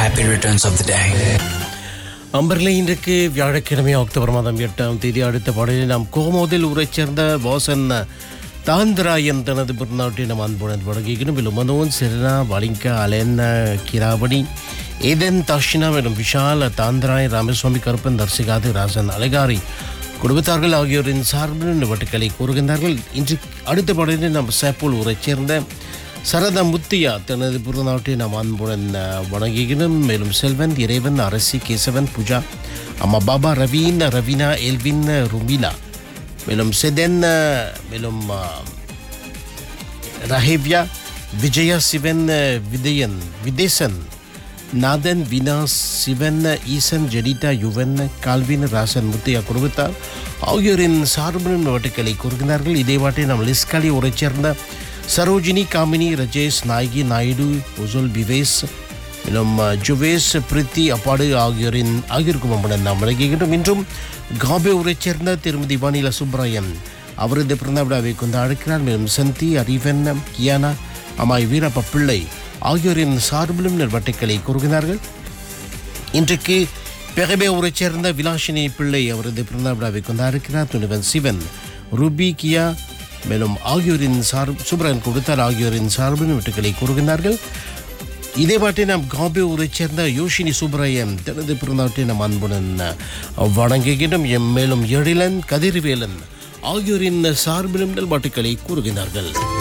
happy returns of the day. அம்பர்ல இன்றைக்கு வியாழக்கிழமை October மாதம் எட்டாம் தேதி அடுத்த பாடலில் நாம் கோமோதில் ஊரைச் சேர்ந்த வாசன் தாந்திராயன் தனது பிறநாட்டை நம் அன்புடன் வழங்குகிறோம் மேலும் மனோன் செரினா வலிங்க அலென் கிராபடி ஏதன் தர்ஷினா மேலும் விஷால் தாந்திராய் ராமசுவாமி கருப்பன் தர்சிகாது ராசன் அலகாரி குடும்பத்தார்கள் ஆகியோரின் சார்பில் இந்த வட்டுக்களை கூறுகின்றார்கள் இன்று அடுத்த பாடலில் நாம் சேப்பூல் ஊரைச் சேர்ந்த சரத முத்தியா தனது பிறநாட்டை நாம் அன்புடன் அஹ், வணங்குகிறோம் மேலும் செல்வன் இறைவன் அரசி கேசவன் பூஜா அம்மா பாபா ரவீன் ரவீனா எல்வின் ருமிலா மேலும் செதன் அஹ், மேலும் அஹ், ரஹேவ்யா விஜயா சிவன் அஹ், விதயன் விதேசன் நாதன் வினாஸ் சிவன் ஈசன் ஜெடிதா யுவன் கால்வின் ராசன் முத்தையா குடும்பத்தார் ஆகியோரின் சார்பின் வட்டுக்களை கூறுகிறார்கள் இதே வாட்டை நாம் லிஸ்காலி உரைச் சேர்ந்த சரோஜினி காமினி ரஜேஷ் நாயகி நாயுடு உசுல் பிவேஸ் மேலும் அஹ், ஜுவேஸ் பிரித்தி அப்பாடு ஆகியோரின் ஆகியோருக்கும் நம்முடன் நாம் வழங்குகின்றோம் இன்றும் காபே உரைச் சேர்ந்த திருமதி வானிலா சுப்ராயன் அவரது பிறந்த விழாவை கொண்டாடுக்கிறார் மேலும் சந்தி அறிவன் கியானா அம்மாய் வீரப்ப பிள்ளை ஆகியோரின் சார்பிலும் நல்வட்டுக்களை கூறுகிறார்கள் இன்றைக்கு பெகபே ஊரைச் சேர்ந்த விலாசினி பிள்ளை அவரது பிறந்த விழாவை கொண்டாடுக்கிறார் துணிவன் சிவன் ரூபி கியா மேலும் ஆகியோரின் சார் சுப்ரன் கொடுத்தார் ஆகியோரின் சார்பின் வீட்டுக்களை கூறுகின்றார்கள் இதே பாட்டை நாம் காபே ஊரைச் சேர்ந்த யோஷினி சுப்ராயன் தனது பிறந்தவற்றை நம் அன்புடன் வணங்குகின்றோம் எம் மேலும் எழிலன் கதிர்வேலன் ஆகியோரின் சார்பிலும் நல்பாட்டுக்களை கூறுகின்றார்கள்